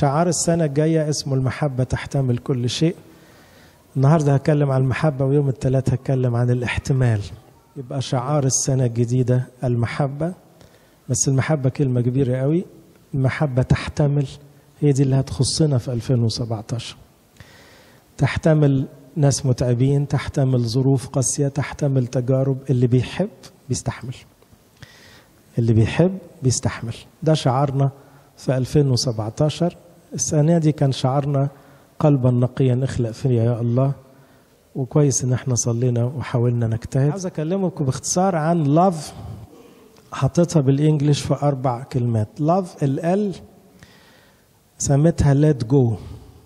شعار السنة الجاية اسمه المحبة تحتمل كل شيء النهاردة هتكلم عن المحبة ويوم الثلاث هتكلم عن الاحتمال يبقى شعار السنة الجديدة المحبة بس المحبة كلمة كبيرة قوي المحبة تحتمل هي دي اللي هتخصنا في 2017 تحتمل ناس متعبين تحتمل ظروف قاسية تحتمل تجارب اللي بيحب بيستحمل اللي بيحب بيستحمل ده شعارنا في 2017 السنة دي كان شعارنا قلبا نقيا اخلق فيا يا الله وكويس ان احنا صلينا وحاولنا نجتهد عاوز اكلمكم باختصار عن لاف حطيتها بالانجلش في اربع كلمات لاف ال سميتها let go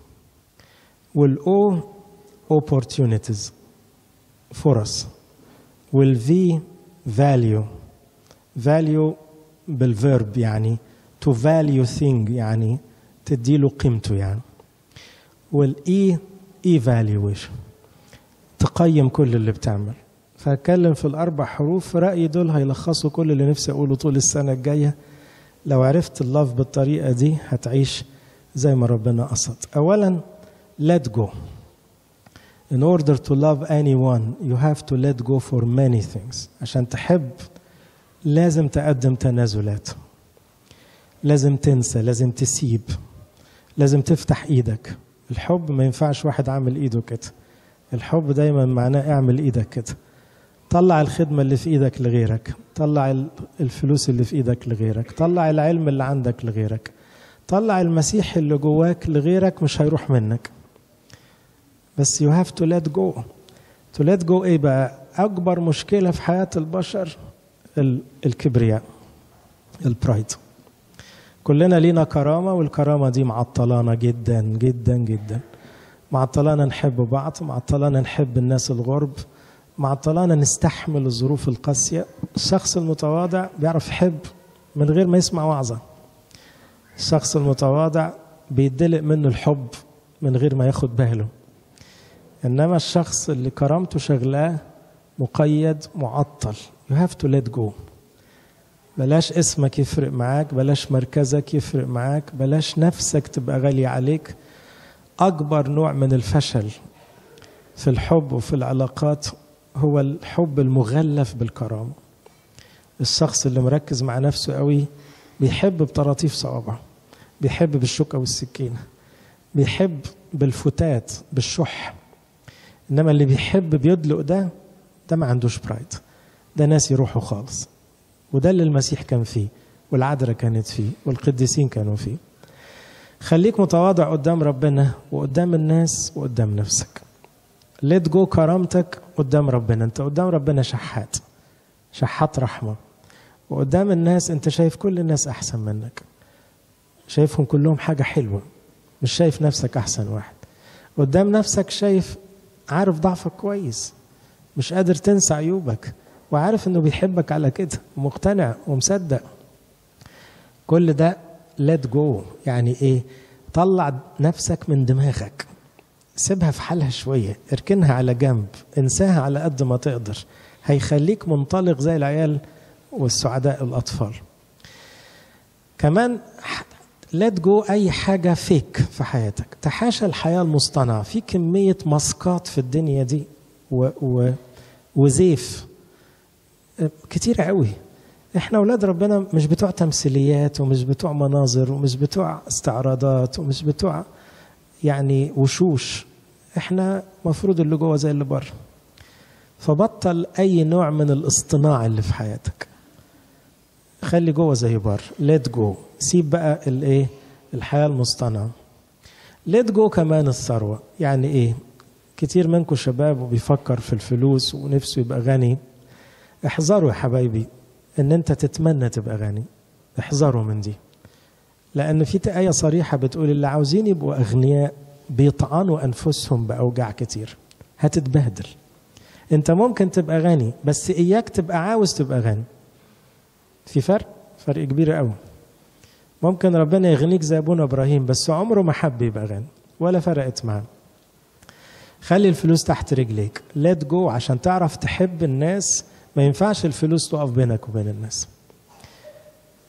والاو opportunities فرص والفي value value بالفيرب يعني to value thing يعني تديله قيمته يعني والاي evaluation تقيم كل اللي بتعمل فهتكلم في الاربع حروف في رايي دول هيلخصوا كل اللي نفسي اقوله طول السنه الجايه لو عرفت اللف بالطريقه دي هتعيش زي ما ربنا قصد اولا let go in order to love anyone you have to let go for many things عشان تحب لازم تقدم تنازلات لازم تنسى لازم تسيب لازم تفتح ايدك الحب ما ينفعش واحد عامل ايده كده الحب دايما معناه اعمل ايدك كده طلع الخدمة اللي في ايدك لغيرك طلع الفلوس اللي في ايدك لغيرك طلع العلم اللي عندك لغيرك طلع المسيح اللي جواك لغيرك مش هيروح منك بس you have to let go to let go ايه بقى اكبر مشكلة في حياة البشر الكبرياء البرايد كلنا لينا كرامة والكرامة دي معطلانا جدا جدا جدا معطلانا نحب بعض معطلانا نحب الناس الغرب معطلانا نستحمل الظروف القاسية الشخص المتواضع بيعرف يحب من غير ما يسمع وعظة الشخص المتواضع بيدلق منه الحب من غير ما ياخد باله إنما الشخص اللي كرامته شغلاه مقيد معطل you have to let go بلاش اسمك يفرق معاك بلاش مركزك يفرق معاك بلاش نفسك تبقى غالية عليك أكبر نوع من الفشل في الحب وفي العلاقات هو الحب المغلف بالكرامة الشخص اللي مركز مع نفسه قوي بيحب بطراطيف صوابعه بيحب بالشوكة والسكينة بيحب بالفتات بالشح إنما اللي بيحب بيدلق ده ده ما عندوش برايد ده ناس يروحوا خالص وده اللي المسيح كان فيه والعذراء كانت فيه والقديسين كانوا فيه خليك متواضع قدام ربنا وقدام الناس وقدام نفسك ليت جو كرامتك قدام ربنا انت قدام ربنا شحات شحات رحمة وقدام الناس انت شايف كل الناس احسن منك شايفهم كلهم حاجة حلوة مش شايف نفسك احسن واحد قدام نفسك شايف عارف ضعفك كويس مش قادر تنسى عيوبك وعارف انه بيحبك على كده ومقتنع ومصدق كل ده let go يعني ايه طلع نفسك من دماغك سيبها في حالها شوية اركنها على جنب انساها على قد ما تقدر هيخليك منطلق زي العيال والسعداء الأطفال كمان let go أي حاجة فيك في حياتك تحاشى الحياة المصطنعة في كمية ماسكات في الدنيا دي و و وزيف كتير قوي احنا اولاد ربنا مش بتوع تمثيليات ومش بتوع مناظر ومش بتوع استعراضات ومش بتوع يعني وشوش احنا مفروض اللي جوه زي اللي بره فبطل اي نوع من الاصطناع اللي في حياتك خلي جوه زي بره ليت جو سيب بقى الايه الحياه المصطنعه ليت جو كمان الثروه يعني ايه كتير منكم شباب وبيفكر في الفلوس ونفسه يبقى غني احذروا يا حبايبي ان انت تتمنى تبقى غني احذروا من دي لان في آية صريحة بتقول اللي عاوزين يبقوا اغنياء بيطعنوا انفسهم باوجاع كتير هتتبهدل انت ممكن تبقى غني بس اياك تبقى عاوز تبقى غني في فرق فرق كبير قوي ممكن ربنا يغنيك زي ابونا ابراهيم بس عمره ما حب يبقى غني ولا فرقت معاه خلي الفلوس تحت رجليك ليت جو عشان تعرف تحب الناس ما ينفعش الفلوس تقف بينك وبين الناس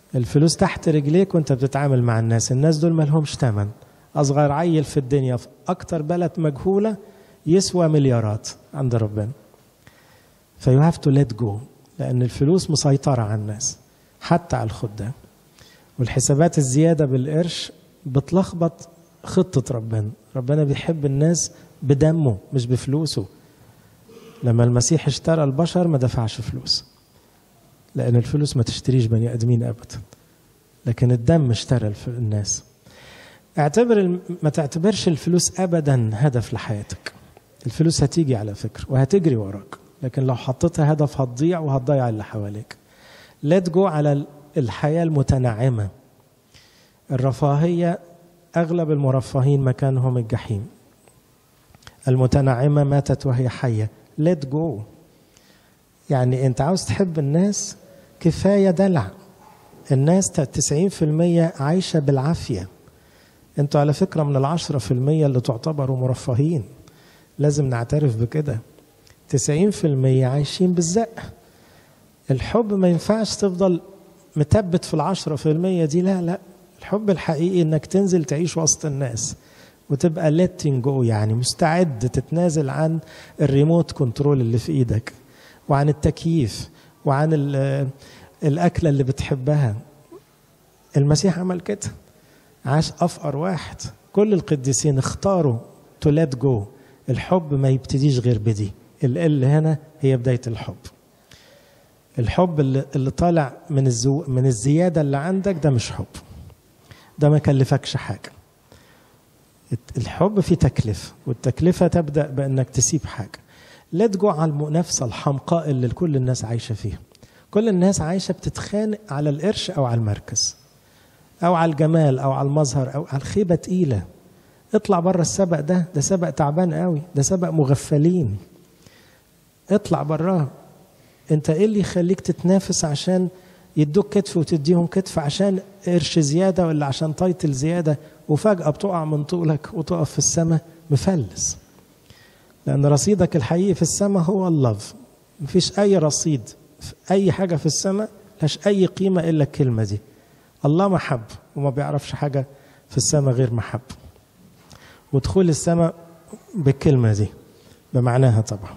الفلوس تحت رجليك وانت بتتعامل مع الناس الناس دول ما لهمش تمن اصغر عيل في الدنيا في اكتر بلد مجهوله يسوى مليارات عند ربنا فيو هاف تو ليت جو لان الفلوس مسيطره على الناس حتى على الخدام والحسابات الزياده بالقرش بتلخبط خطه ربنا ربنا بيحب الناس بدمه مش بفلوسه لما المسيح اشترى البشر ما دفعش فلوس لان الفلوس ما تشتريش بني ادمين ابدا لكن الدم اشترى الناس اعتبر ما تعتبرش الفلوس ابدا هدف لحياتك الفلوس هتيجي على فكره وهتجري وراك لكن لو حطيتها هدف هتضيع وهتضيع اللي حواليك لا تجو على الحياه المتنعمه الرفاهيه اغلب المرفهين مكانهم الجحيم المتنعمه ماتت وهي حيه let go يعني انت عاوز تحب الناس كفايه دلع الناس 90% عايشه بالعافيه انتوا على فكره من العشرة في المية اللي تعتبروا مرفهين لازم نعترف بكده 90% عايشين بالزق الحب ما ينفعش تفضل متبت في العشرة في المية دي لا لا الحب الحقيقي انك تنزل تعيش وسط الناس وتبقى letting go يعني مستعد تتنازل عن الريموت كنترول اللي في ايدك وعن التكييف وعن الأكلة اللي بتحبها المسيح عمل كده عاش أفقر واحد كل القديسين اختاروا تو ليت جو الحب ما يبتديش غير بدي ال هنا هي بداية الحب الحب اللي, اللي طالع من الزو من الزيادة اللي عندك ده مش حب ده ما كلفكش حاجة الحب فيه تكلفة والتكلفة تبدأ بأنك تسيب حاجة لا تجوع على المنافسة الحمقاء اللي كل الناس عايشة فيها كل الناس عايشة بتتخانق على القرش أو على المركز أو على الجمال أو على المظهر أو على الخيبة تقيلة اطلع بره السبق ده ده سبق تعبان قوي ده سبق مغفلين اطلع براه انت ايه اللي يخليك تتنافس عشان يدوك كتف وتديهم كتف عشان قرش زياده ولا عشان تايتل زياده وفجاه بتقع من طولك وتقف في السماء مفلس لان رصيدك الحقيقي في السماء هو اللف مفيش اي رصيد في اي حاجه في السماء ملهاش اي قيمه الا الكلمه دي الله محب وما بيعرفش حاجه في السماء غير محب ودخول السماء بالكلمه دي بمعناها طبعا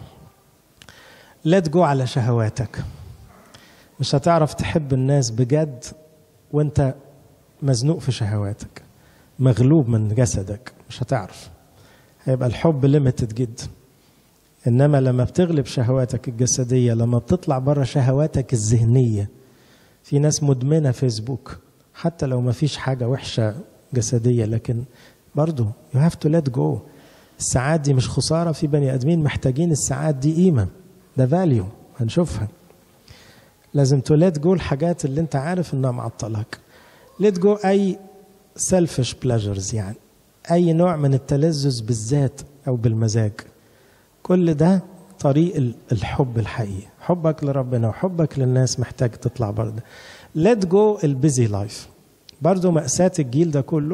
لا تجو على شهواتك مش هتعرف تحب الناس بجد وانت مزنوق في شهواتك مغلوب من جسدك مش هتعرف هيبقى الحب ليميتد جدا انما لما بتغلب شهواتك الجسديه لما بتطلع بره شهواتك الذهنيه في ناس مدمنه فيسبوك حتى لو ما فيش حاجه وحشه جسديه لكن برضه يو هاف تو ليت جو الساعات دي مش خساره في بني ادمين محتاجين الساعات دي قيمه ده فاليو هنشوفها لازم تو ليت جو الحاجات اللي انت عارف انها معطلك ليت جو اي سيلفش بلاجرز يعني اي نوع من التلذذ بالذات او بالمزاج كل ده طريق الحب الحقيقي حبك لربنا وحبك للناس محتاج تطلع برضه ليت جو البيزي لايف برضه مأساة الجيل ده كله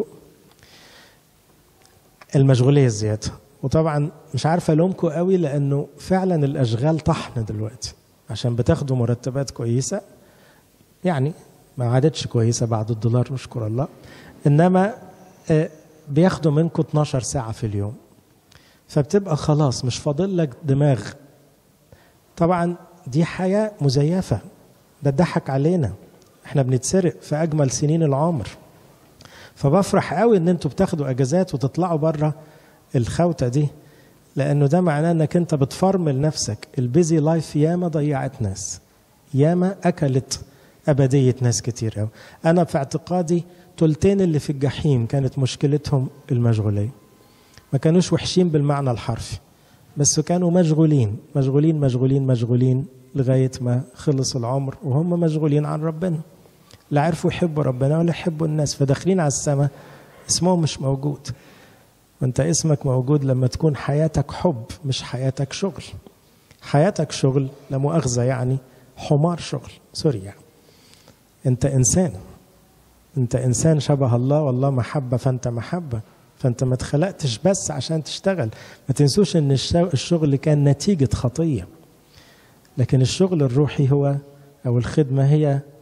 المشغولية الزيادة وطبعا مش عارفة ألومكم قوي لأنه فعلا الأشغال طحن دلوقتي عشان بتاخدوا مرتبات كويسة يعني ما عادتش كويسة بعد الدولار نشكر الله إنما بياخدوا منكم 12 ساعة في اليوم فبتبقى خلاص مش فاضل لك دماغ طبعا دي حياة مزيفة ده ضحك علينا احنا بنتسرق في أجمل سنين العمر فبفرح قوي ان انتوا بتاخدوا اجازات وتطلعوا بره الخوته دي لانه ده معناه انك انت بتفرمل نفسك البيزي لايف ياما ضيعت ناس ياما اكلت ابديه ناس كتير قوي انا في اعتقادي تلتين اللي في الجحيم كانت مشكلتهم المشغوليه ما كانوش وحشين بالمعنى الحرفي بس كانوا مشغولين مشغولين مشغولين مشغولين لغايه ما خلص العمر وهم مشغولين عن ربنا لا عرفوا يحبوا ربنا ولا يحبوا الناس فداخلين على السماء اسمهم مش موجود وانت اسمك موجود لما تكون حياتك حب مش حياتك شغل حياتك شغل لا مؤاخذة يعني حمار شغل سوري يعني انت انسان انت انسان شبه الله والله محبة فانت محبة فانت ما اتخلقتش بس عشان تشتغل ما تنسوش ان الشغل كان نتيجة خطية لكن الشغل الروحي هو او الخدمة هي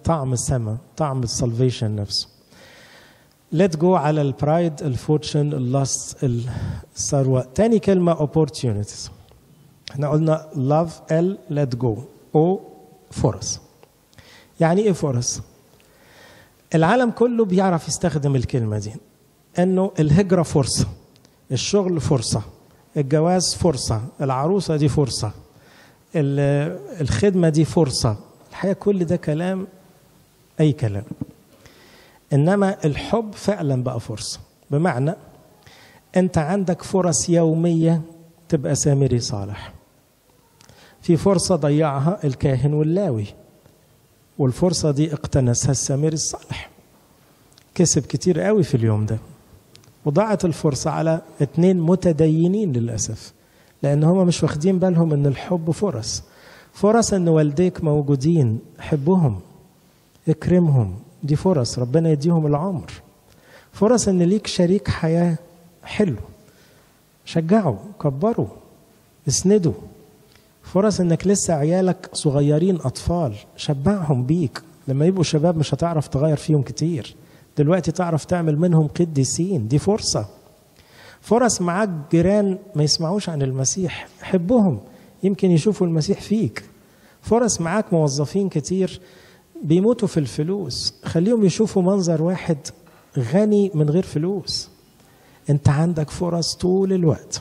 طعم السماء طعم السلفيشن نفسه let go على البرايد الفورتشن اللاست الثروة تاني كلمة opportunities احنا قلنا love L let go O فرص يعني ايه فرص العالم كله بيعرف يستخدم الكلمة دي انه الهجرة فرصة الشغل فرصة الجواز فرصة العروسة دي فرصة الخدمة دي فرصة الحقيقة كل ده كلام أي كلام إنما الحب فعلا بقى فرصة بمعنى أنت عندك فرص يومية تبقى سامري صالح في فرصة ضيعها الكاهن واللاوي والفرصة دي اقتنسها السامري الصالح كسب كتير قوي في اليوم ده وضاعت الفرصة على اتنين متدينين للأسف لأن هما مش واخدين بالهم إن الحب فرص فرص إن والديك موجودين حبهم اكرمهم دي فرص ربنا يديهم العمر فرص إن ليك شريك حياة حلو شجعوا كبروا اسندوا فرص انك لسه عيالك صغيرين اطفال شبعهم بيك لما يبقوا شباب مش هتعرف تغير فيهم كتير دلوقتي تعرف تعمل منهم قديسين دي فرصة فرص معاك جيران ما يسمعوش عن المسيح حبهم يمكن يشوفوا المسيح فيك فرص معاك موظفين كتير بيموتوا في الفلوس خليهم يشوفوا منظر واحد غني من غير فلوس انت عندك فرص طول الوقت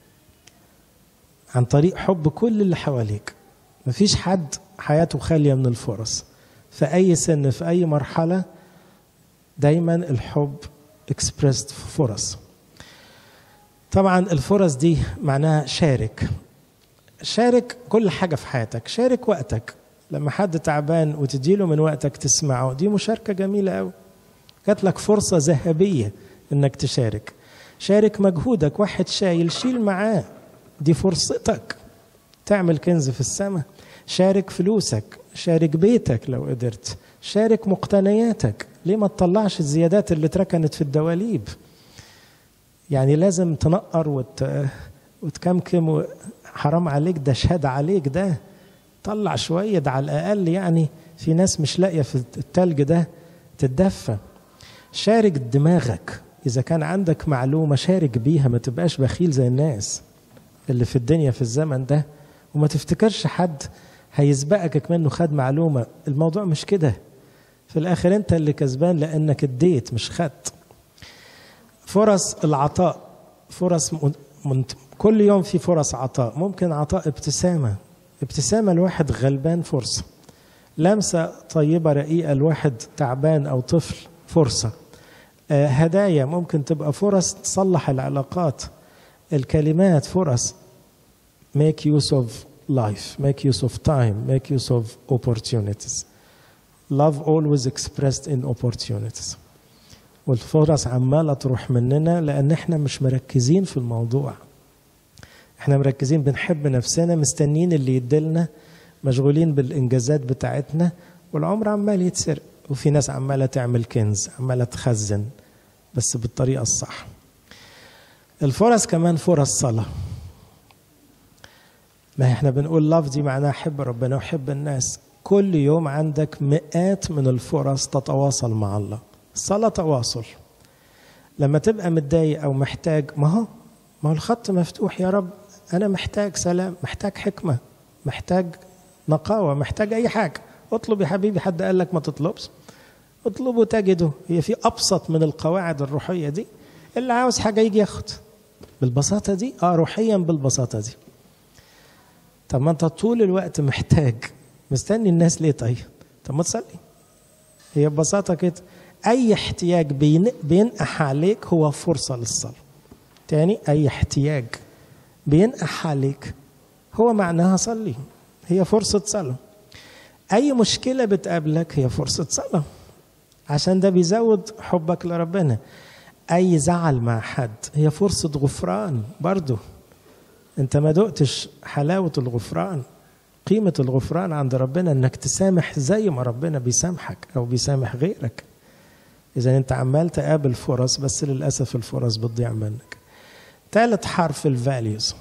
عن طريق حب كل اللي حواليك مفيش حد حياته خالية من الفرص في أي سن في أي مرحلة دايما الحب اكسبرست في فرص طبعا الفرص دي معناها شارك شارك كل حاجة في حياتك شارك وقتك لما حد تعبان وتديله من وقتك تسمعه دي مشاركة جميلة قوي جات لك فرصة ذهبية انك تشارك شارك مجهودك واحد شايل شيل معاه دي فرصتك تعمل كنز في السماء شارك فلوسك شارك بيتك لو قدرت شارك مقتنياتك ليه ما تطلعش الزيادات اللي اتركنت في الدواليب يعني لازم تنقر وت... وتكمكم حرام عليك ده شهادة عليك ده طلع شوية ده على الأقل يعني في ناس مش لاقية في التلج ده تتدفى شارك دماغك إذا كان عندك معلومة شارك بيها ما تبقاش بخيل زي الناس اللي في الدنيا في الزمن ده وما تفتكرش حد هيسبقك كمان خد معلومة الموضوع مش كده في الآخر أنت اللي كسبان لأنك اديت مش خدت فرص العطاء فرص من كل يوم في فرص عطاء ممكن عطاء ابتسامة ابتسامة لواحد غلبان فرصة لمسة طيبة رقيقة لواحد تعبان أو طفل فرصة آه هدايا ممكن تبقى فرص تصلح العلاقات الكلمات فرص make use of life make use of time make use of opportunities love always expressed in opportunities والفرص عمالة تروح مننا لأن احنا مش مركزين في الموضوع احنا مركزين بنحب نفسنا مستنين اللي يدلنا مشغولين بالإنجازات بتاعتنا والعمر عمال يتسرق وفي ناس عمالة تعمل كنز عمالة تخزن بس بالطريقة الصح الفرص كمان فرص صلاة ما احنا بنقول لاف دي معناها حب ربنا وحب الناس كل يوم عندك مئات من الفرص تتواصل مع الله الصلاة تواصل لما تبقى متضايق أو محتاج ما هو ما هو الخط مفتوح يا رب أنا محتاج سلام محتاج حكمة محتاج نقاوة محتاج أي حاجة اطلب يا حبيبي حد قال لك ما تطلبش اطلبوا تجده هي في أبسط من القواعد الروحية دي اللي عاوز حاجة يجي ياخد بالبساطة دي اه روحيا بالبساطة دي طب ما انت طول الوقت محتاج مستني الناس ليه طيب طب ما تصلي هي ببساطة كده أي احتياج بينقح عليك هو فرصة للصلاة تاني أي احتياج بينقح عليك هو معناها صلي هي فرصة صلاة أي مشكلة بتقابلك هي فرصة صلاة عشان ده بيزود حبك لربنا أي زعل مع حد هي فرصة غفران برضه أنت ما دقتش حلاوة الغفران قيمة الغفران عند ربنا أنك تسامح زي ما ربنا بيسامحك أو بيسامح غيرك إذا أنت عمال تقابل فرص بس للأسف الفرص بتضيع منك ثالث حرف الفاليوز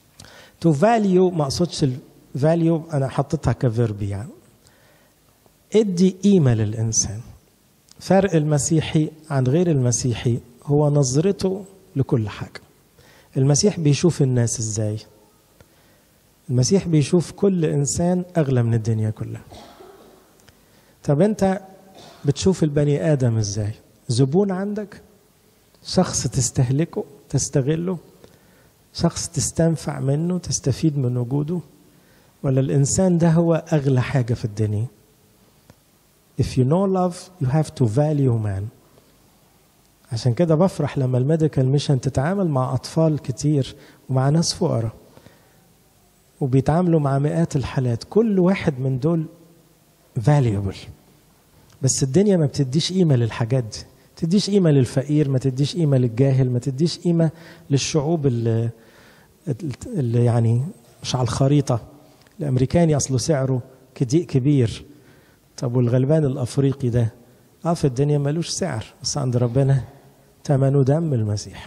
تو فاليو ما اقصدش الفاليو انا حطيتها كفيرب يعني ادي قيمة للإنسان فرق المسيحي عن غير المسيحي هو نظرته لكل حاجة المسيح بيشوف الناس ازاي المسيح بيشوف كل إنسان أغلى من الدنيا كلها طب أنت بتشوف البني آدم ازاي زبون عندك شخص تستهلكه تستغله شخص تستنفع منه تستفيد من وجوده ولا الإنسان ده هو أغلى حاجة في الدنيا If you know love you have to value man عشان كده بفرح لما الميديكال ميشن تتعامل مع أطفال كتير ومع ناس فقراء وبيتعاملوا مع مئات الحالات كل واحد من دول valuable بس الدنيا ما بتديش قيمة للحاجات دي تديش قيمة للفقير ما تديش قيمة للجاهل ما تديش قيمة للشعوب اللي, اللي يعني مش على الخريطة الأمريكاني أصله سعره كبير طب والغلبان الأفريقي ده اه في الدنيا ملوش سعر بس عند ربنا ثمنه دم المسيح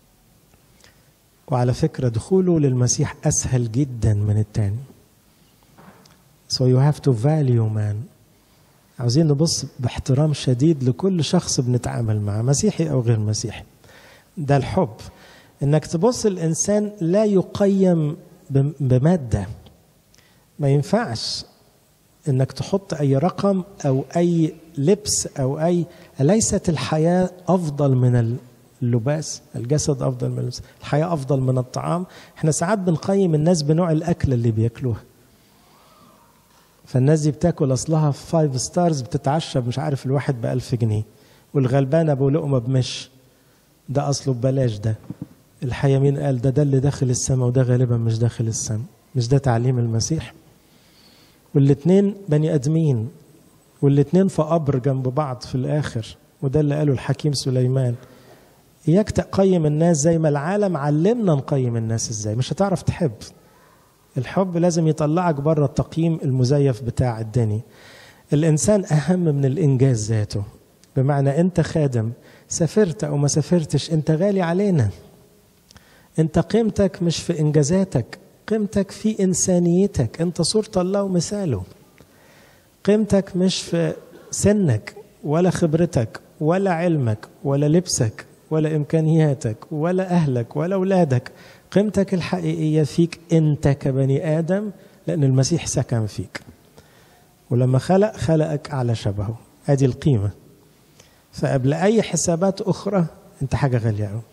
وعلى فكرة دخوله للمسيح أسهل جدا من التاني So you have to value man عاوزين نبص باحترام شديد لكل شخص بنتعامل معه مسيحي أو غير مسيحي ده الحب انك تبص الانسان لا يقيم بماده ما ينفعش انك تحط اي رقم او اي لبس او اي ليست الحياه افضل من اللباس الجسد افضل من اللبس الحياه افضل من الطعام احنا ساعات بنقيم الناس بنوع الاكل اللي بياكلوها فالناس دي بتاكل اصلها في فايف ستارز بتتعشى مش عارف الواحد بألف جنيه والغلبان ابو لقمه بمش ده اصله ببلاش ده الحقيقه مين قال ده ده اللي داخل السماء وده غالبا مش داخل السماء مش ده تعليم المسيح والاتنين بني ادمين والاتنين في قبر جنب بعض في الاخر وده اللي قاله الحكيم سليمان اياك تقيم الناس زي ما العالم علمنا نقيم الناس ازاي مش هتعرف تحب الحب لازم يطلعك بره التقييم المزيف بتاع الدنيا الانسان اهم من الانجاز ذاته بمعنى انت خادم سافرت او ما سافرتش انت غالي علينا انت قيمتك مش في انجازاتك قيمتك في انسانيتك انت صورة الله ومثاله قيمتك مش في سنك ولا خبرتك ولا علمك ولا لبسك ولا امكانياتك ولا اهلك ولا اولادك قيمتك الحقيقيه فيك انت كبني ادم لان المسيح سكن فيك ولما خلق خلقك على شبهه ادي القيمه فقبل اي حسابات اخرى انت حاجه غاليه قوي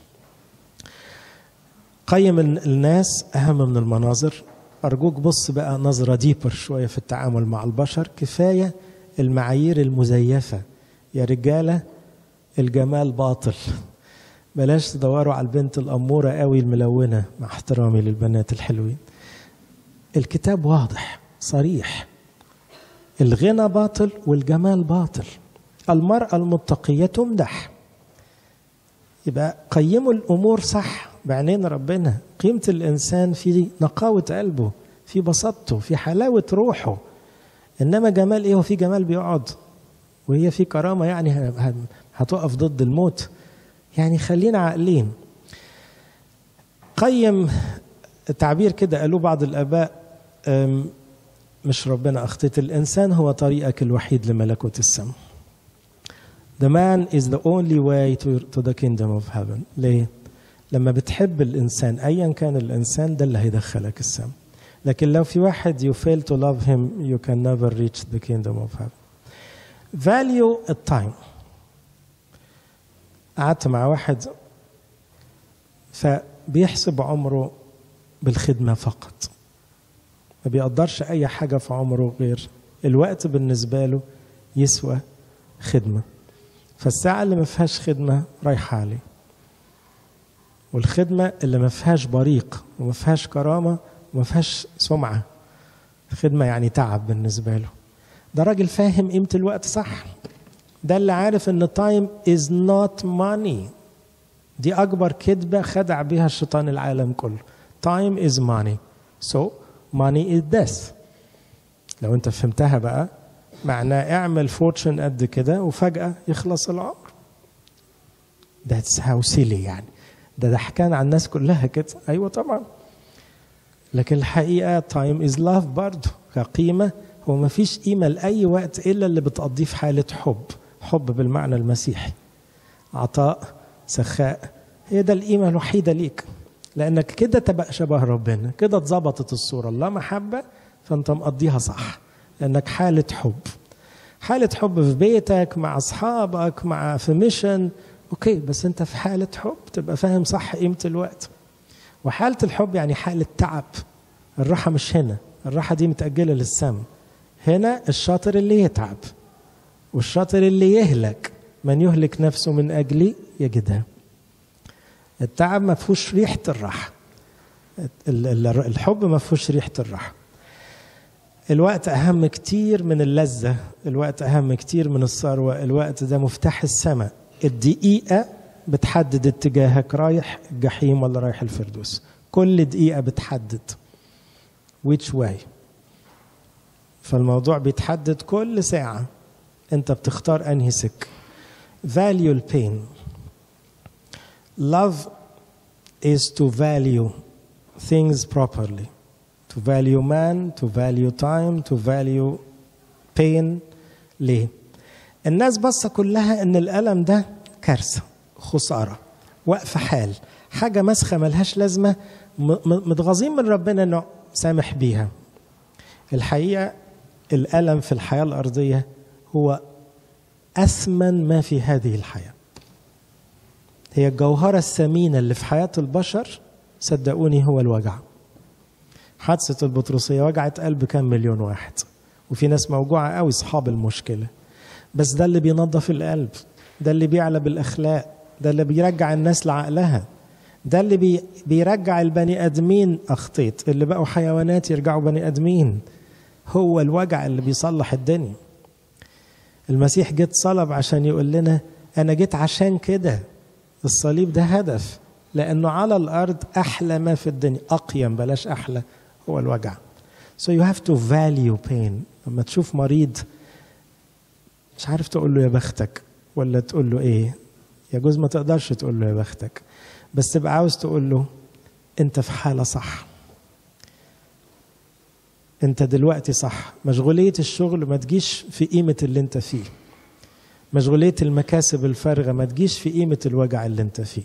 قيم الناس اهم من المناظر ارجوك بص بقى نظره ديبر شويه في التعامل مع البشر كفايه المعايير المزيفه يا رجاله الجمال باطل بلاش تدوروا على البنت الأمورة قوي الملونة مع احترامي للبنات الحلوين الكتاب واضح صريح الغنى باطل والجمال باطل المرأة المتقية تمدح يبقى قيموا الأمور صح بعينين ربنا قيمة الإنسان في نقاوة قلبه في بساطته في حلاوة روحه إنما جمال إيه وفي جمال بيقعد وهي في كرامة يعني هتقف ضد الموت يعني خلينا عاقلين قيم التعبير كده قالوه بعض الآباء مش ربنا أخطيت الإنسان هو طريقك الوحيد لملكوت السماء The man is the only way to, to the kingdom of heaven ليه؟ لما بتحب الإنسان أيا كان الإنسان ده اللي هيدخلك السماء لكن لو في واحد you fail to love him you can never reach the kingdom of heaven value التايم قعدت مع واحد فبيحسب عمره بالخدمة فقط ما بيقدرش أي حاجة في عمره غير الوقت بالنسبة له يسوى خدمة فالساعة اللي ما فيهاش خدمة رايحة عليه والخدمة اللي ما فيهاش بريق وما فيهاش كرامة وما فيهاش سمعة خدمة يعني تعب بالنسبة له ده راجل فاهم قيمة الوقت صح ده اللي عارف ان تايم از نوت ماني دي اكبر كذبه خدع بها الشيطان العالم كله تايم از ماني سو ماني از ديث لو انت فهمتها بقى معناه اعمل فورتشن قد كده وفجاه يخلص العمر That's how silly يعني ده ضحكان على الناس كلها كده ايوه طبعا لكن الحقيقه تايم از لاف برضه كقيمه هو ما فيش قيمة لأي وقت إلا اللي بتقضيه في حالة حب حب بالمعنى المسيحي عطاء سخاء هي ده القيمة الوحيدة ليك لأنك كده تبقى شبه ربنا كده اتظبطت الصورة الله محبة فأنت مقضيها صح لأنك حالة حب حالة حب في بيتك مع أصحابك مع في ميشن أوكي بس أنت في حالة حب تبقى فاهم صح قيمة الوقت وحالة الحب يعني حالة تعب الراحة مش هنا الراحة دي متأجلة للسم هنا الشاطر اللي يتعب والشاطر اللي يهلك من يهلك نفسه من أجلي يجدها التعب ما فيهوش ريحة الراحة الحب ما فيهوش ريحة الراحة الوقت أهم كتير من اللذة الوقت أهم كتير من الثروة الوقت ده مفتاح السماء الدقيقة بتحدد اتجاهك رايح الجحيم ولا رايح الفردوس كل دقيقة بتحدد which way فالموضوع بيتحدد كل ساعة انت بتختار انهي سك value البين love is to value things properly to value man to value time to value pain ليه الناس بصة كلها ان الألم ده كارثة خسارة وقف حال حاجة مسخة ملهاش لازمة متغاظين من ربنا انه سامح بيها الحقيقة الألم في الحياة الأرضية هو أثمن ما في هذه الحياة هي الجوهرة الثمينة اللي في حياة البشر صدقوني هو الوجع حادثة البطرسية وجعت قلب كام مليون واحد وفي ناس موجوعة قوي أصحاب المشكلة بس ده اللي بينظف القلب ده اللي بيعلى بالأخلاق ده اللي بيرجع الناس لعقلها ده اللي بي بيرجع البني ادمين اخطيت اللي بقوا حيوانات يرجعوا بني ادمين هو الوجع اللي بيصلح الدنيا المسيح جيت صلب عشان يقول لنا انا جيت عشان كده الصليب ده هدف لانه على الارض احلى ما في الدنيا اقيم بلاش احلى هو الوجع so you have to value pain لما تشوف مريض مش عارف تقول له يا بختك ولا تقول له ايه يجوز ما تقدرش تقول له يا بختك بس تبقى عاوز تقول له انت في حاله صح انت دلوقتي صح مشغوليه الشغل ما تجيش في قيمه اللي انت فيه مشغوليه المكاسب الفارغه ما تجيش في قيمه الوجع اللي انت فيه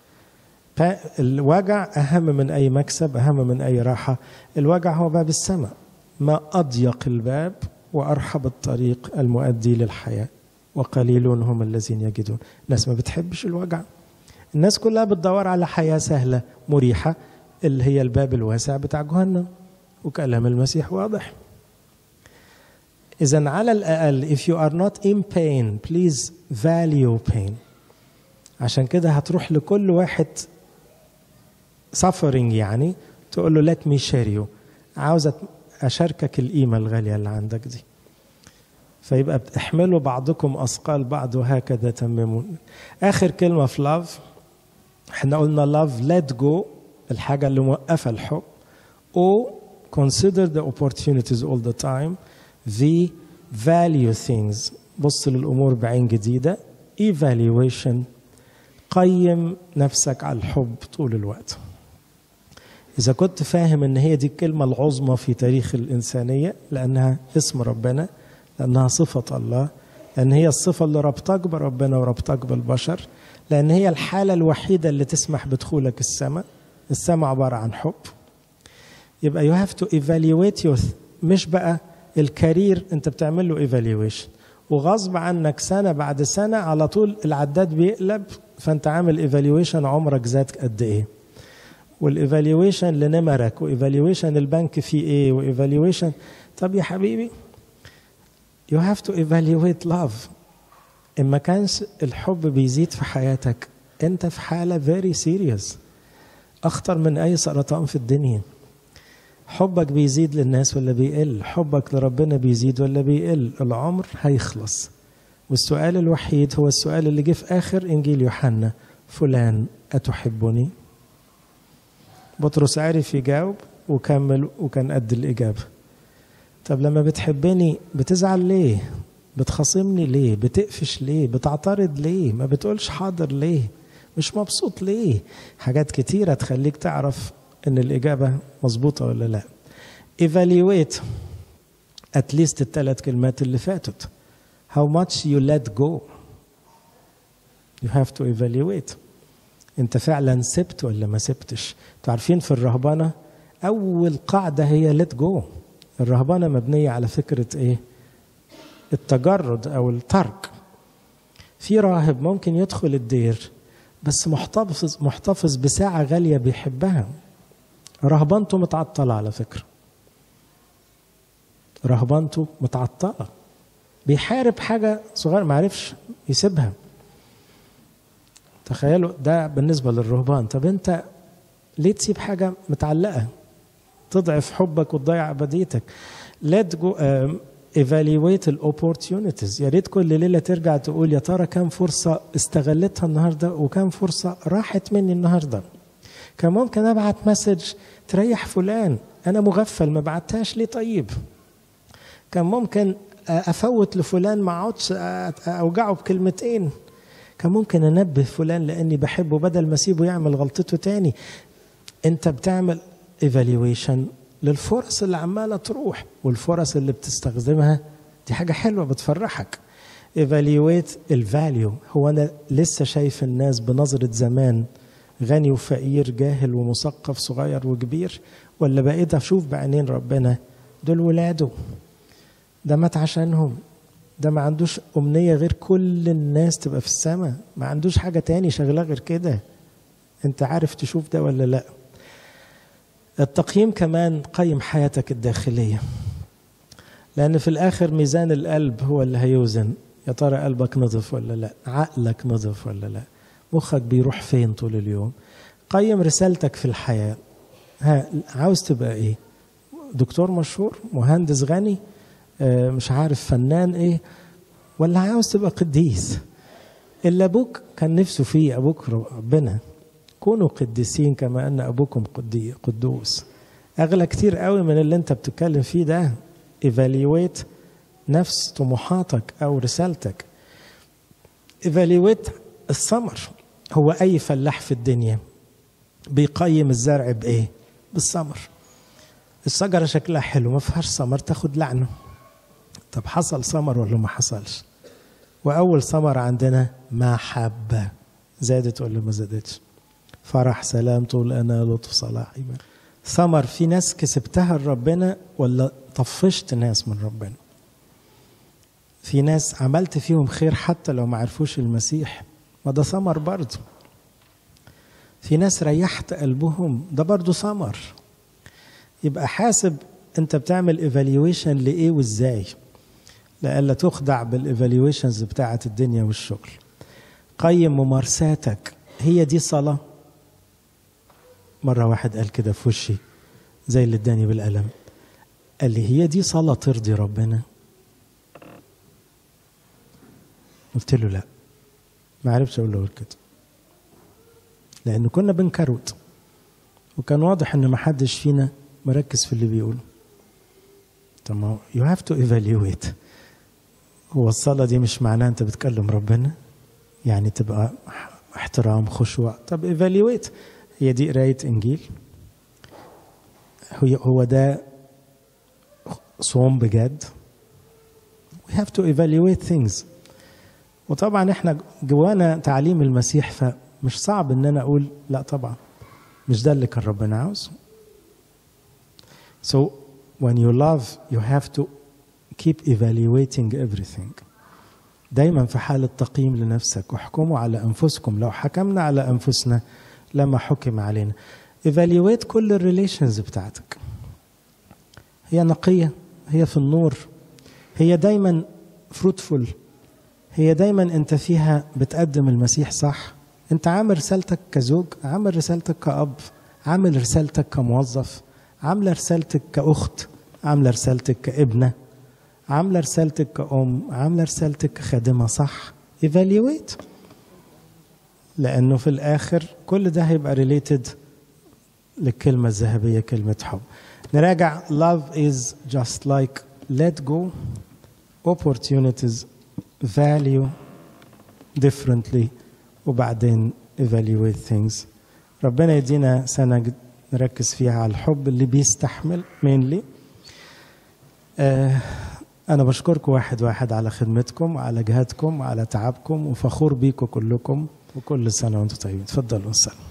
الوجع اهم من اي مكسب اهم من اي راحه الوجع هو باب السماء ما اضيق الباب وارحب الطريق المؤدي للحياه وقليلون هم الذين يجدون الناس ما بتحبش الوجع الناس كلها بتدور على حياة سهلة مريحة اللي هي الباب الواسع بتاع جهنم وكلام المسيح واضح إذا على الأقل if you are not in pain please value pain عشان كده هتروح لكل واحد suffering يعني تقول له let me share you عاوز أشاركك القيمة الغالية اللي عندك دي فيبقى بتحملوا بعضكم أثقال بعض وهكذا تممون آخر كلمة في لاف احنا قلنا لاف let go الحاجة اللي موقفة الحب او consider the opportunities all the time the value things بص للأمور بعين جديدة evaluation قيم نفسك على الحب طول الوقت إذا كنت فاهم إن هي دي الكلمة العظمى في تاريخ الإنسانية لأنها اسم ربنا لأنها صفة الله لأن هي الصفة اللي ربطك بربنا وربطك بالبشر لأن هي الحالة الوحيدة اللي تسمح بدخولك السماء السماء عبارة عن حب يبقى you have to evaluate your مش بقى الكارير انت بتعمل له evaluation وغصب عنك سنة بعد سنة على طول العداد بيقلب فانت عامل evaluation عمرك زاد قد ايه والايفالويشن لنمرك وايفالويشن البنك فيه ايه وايفالويشن طب يا حبيبي you have to evaluate love إن ما كانش الحب بيزيد في حياتك أنت في حالة very serious أخطر من أي سرطان في الدنيا حبك بيزيد للناس ولا بيقل حبك لربنا بيزيد ولا بيقل العمر هيخلص والسؤال الوحيد هو السؤال اللي جه في آخر إنجيل يوحنا فلان أتحبني بطرس عرف يجاوب وكمل وكان قد الإجابة طب لما بتحبني بتزعل ليه بتخاصمني ليه بتقفش ليه بتعترض ليه ما بتقولش حاضر ليه مش مبسوط ليه حاجات كتيرة تخليك تعرف ان الإجابة مظبوطة ولا لا evaluate اتليست الثلاث كلمات اللي فاتت how much you let go you have to evaluate انت فعلا سبت ولا ما سبتش انتوا عارفين في الرهبنه اول قاعده هي let go الرهبنه مبنيه على فكره ايه التجرد او الترك في راهب ممكن يدخل الدير بس محتفظ محتفظ بساعة غالية بيحبها رهبنته متعطلة على فكرة رهبنته متعطلة بيحارب حاجة صغيرة ما عرفش يسيبها تخيلوا ده بالنسبة للرهبان طب انت ليه تسيب حاجة متعلقة تضعف حبك وتضيع أبديتك let go um, evaluate الاوبورتيونيتيز يا ريت كل ليله ترجع تقول يا ترى كم فرصه استغلتها النهارده وكم فرصه راحت مني النهارده كان ممكن ابعت مسج تريح فلان انا مغفل ما بعتهاش ليه طيب كان ممكن افوت لفلان ما اقعدش اوجعه بكلمتين كان ممكن انبه فلان لاني بحبه بدل ما اسيبه يعمل غلطته تاني انت بتعمل ايفالويشن للفرص اللي عماله تروح والفرص اللي بتستخدمها دي حاجه حلوه بتفرحك ايفالويت الفاليو هو انا لسه شايف الناس بنظره زمان غني وفقير جاهل ومثقف صغير وكبير ولا بقيت اشوف بعينين ربنا دول ولاده ده مات عشانهم ده ما عندوش أمنية غير كل الناس تبقى في السماء ما عندوش حاجة تاني شغلة غير كده انت عارف تشوف ده ولا لا التقييم كمان قيم حياتك الداخلية لأن في الآخر ميزان القلب هو اللي هيوزن يا ترى قلبك نظف ولا لا عقلك نظف ولا لا مخك بيروح فين طول اليوم قيم رسالتك في الحياة ها عاوز تبقى ايه دكتور مشهور مهندس غني آه مش عارف فنان ايه ولا عاوز تبقى قديس اللي ابوك كان نفسه فيه ابوك ربنا كونوا قديسين كما ان ابوكم قدي قدوس اغلى كتير قوي من اللي انت بتتكلم فيه ده ايفاليويت نفس طموحاتك او رسالتك ايفاليويت الثمر هو اي فلاح في الدنيا بيقيم الزرع بايه بالثمر الشجره شكلها حلو ما فيهاش ثمر تاخد لعنه طب حصل ثمر ولا ما حصلش واول ثمر عندنا محبه زادت ولا ما زادتش فرح سلام طول انا لطف صلاح ايمان ثمر في ناس كسبتها لربنا ولا طفشت ناس من ربنا في ناس عملت فيهم خير حتى لو ما عرفوش المسيح ما ده ثمر برضه في ناس ريحت قلبهم ده برضه ثمر يبقى حاسب انت بتعمل ايفالويشن لايه وازاي لألا تخدع بالايفالويشنز بتاعه الدنيا والشغل قيم ممارساتك هي دي صلاه مرة واحد قال كده في وشي زي اللي اداني بالقلم قال لي هي دي صلاة ترضي ربنا قلت له لا ما عرفتش اقول له كده لان كنا بنكروت وكان واضح ان ما حدش فينا مركز في اللي بيقوله طب ما يو هاف تو ايفالويت هو الصلاه دي مش معناها انت بتكلم ربنا يعني تبقى احترام خشوع طب ايفالويت هي دي قرايه انجيل هو هو ده صوم بجد we have to evaluate things وطبعا احنا جوانا تعليم المسيح فمش صعب ان انا اقول لا طبعا مش ده اللي كان ربنا عاوزه so when you love you have to keep evaluating everything دايما في حالة تقييم لنفسك واحكموا على أنفسكم لو حكمنا على أنفسنا لما حكم علينا evaluate كل الريليشنز بتاعتك هي نقية هي في النور هي دايما fruitful هي دايما انت فيها بتقدم المسيح صح انت عامل رسالتك كزوج عامل رسالتك كأب عامل رسالتك كموظف عاملة رسالتك كأخت عاملة رسالتك كابنة عاملة رسالتك كأم عاملة رسالتك كخادمة صح evaluate لأنه في الآخر كل ده هيبقى related للكلمة الذهبية كلمة حب نراجع love is just like let go opportunities value differently وبعدين evaluate things ربنا يدينا سنة نركز فيها على الحب اللي بيستحمل mainly آه أنا بشكركم واحد واحد على خدمتكم وعلى جهادكم وعلى تعبكم وفخور بيكم كلكم وكل سنة وأنتم طيبين اتفضلوا السلام